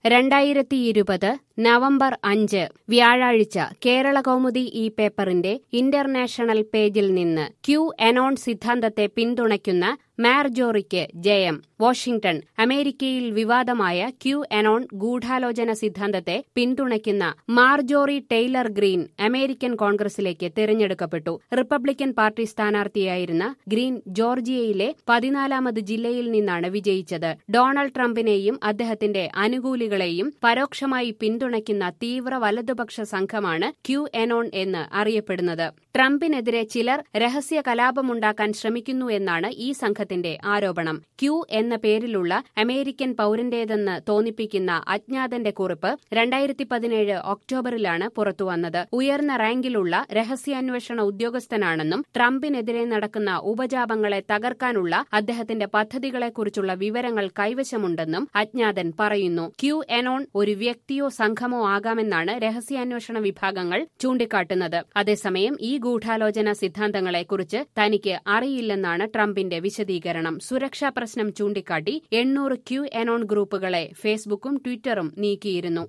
രണ്ടായിരത്തി ഇരുപത് നവംബർ അഞ്ച് വ്യാഴാഴ്ച കേരള കൗമുദി ഈ പേപ്പറിന്റെ ഇന്റർനാഷണൽ പേജിൽ നിന്ന് ക്യൂ എനോൺ സിദ്ധാന്തത്തെ പിന്തുണയ്ക്കുന്ന മാർജോറിക്ക് ജയം വാഷിംഗ്ടൺ അമേരിക്കയിൽ വിവാദമായ ക്യൂ എനോൺ ഗൂഢാലോചന സിദ്ധാന്തത്തെ പിന്തുണയ്ക്കുന്ന മാർജോറി ടെയ്ലർ ഗ്രീൻ അമേരിക്കൻ കോൺഗ്രസിലേക്ക് തിരഞ്ഞെടുക്കപ്പെട്ടു റിപ്പബ്ലിക്കൻ പാർട്ടി സ്ഥാനാർത്ഥിയായിരുന്ന ഗ്രീൻ ജോർജിയയിലെ പതിനാലാമത് ജില്ലയിൽ നിന്നാണ് വിജയിച്ചത് ഡൊണാൾഡ് ട്രംപിനെയും അദ്ദേഹത്തിന്റെ അനുകൂലികളെയും പരോക്ഷമായി പിന്തുണയ്ക്കുന്ന തീവ്ര വലതുപക്ഷ സംഘമാണ് ക്യൂ എനോൺ എന്ന് അറിയപ്പെടുന്നത് ട്രംപിനെതിരെ ചിലർ രഹസ്യ കലാപമുണ്ടാക്കാൻ ശ്രമിക്കുന്നു എന്നാണ് ഈ സംഘത്തിന്റെ ആരോപണം ക്യൂ എന്ന പേരിലുള്ള അമേരിക്കൻ പൌരന്റേതെന്ന് തോന്നിപ്പിക്കുന്ന അജ്ഞാതന്റെ കുറിപ്പ് രണ്ടായിരത്തി പതിനേഴ് ഒക്ടോബറിലാണ് പുറത്തുവന്നത് ഉയർന്ന റാങ്കിലുള്ള രഹസ്യാന്വേഷണ ഉദ്യോഗസ്ഥനാണെന്നും ട്രംപിനെതിരെ നടക്കുന്ന ഉപജാപങ്ങളെ തകർക്കാനുള്ള അദ്ദേഹത്തിന്റെ പദ്ധതികളെക്കുറിച്ചുള്ള വിവരങ്ങൾ കൈവശമുണ്ടെന്നും അജ്ഞാതൻ പറയുന്നു ക്യൂ എനോൺ ഒരു വ്യക്തിയോ സംഘമോ ആകാമെന്നാണ് രഹസ്യാന്വേഷണ വിഭാഗങ്ങൾ ചൂണ്ടിക്കാട്ടുന്നത് അതേസമയം ഈ ഗൂഢാലോചന സിദ്ധാന്തങ്ങളെക്കുറിച്ച് തനിക്ക് അറിയില്ലെന്നാണ് ട്രംപിന്റെ വിശദീകരണം സുരക്ഷാ പ്രശ്നം ചൂണ്ടിക്കാട്ടി എണ്ണൂറ് ക്യൂ എനോൺ ഗ്രൂപ്പുകളെ ഫേസ്ബുക്കും ട്വിറ്ററും നീക്കിയിരുന്നു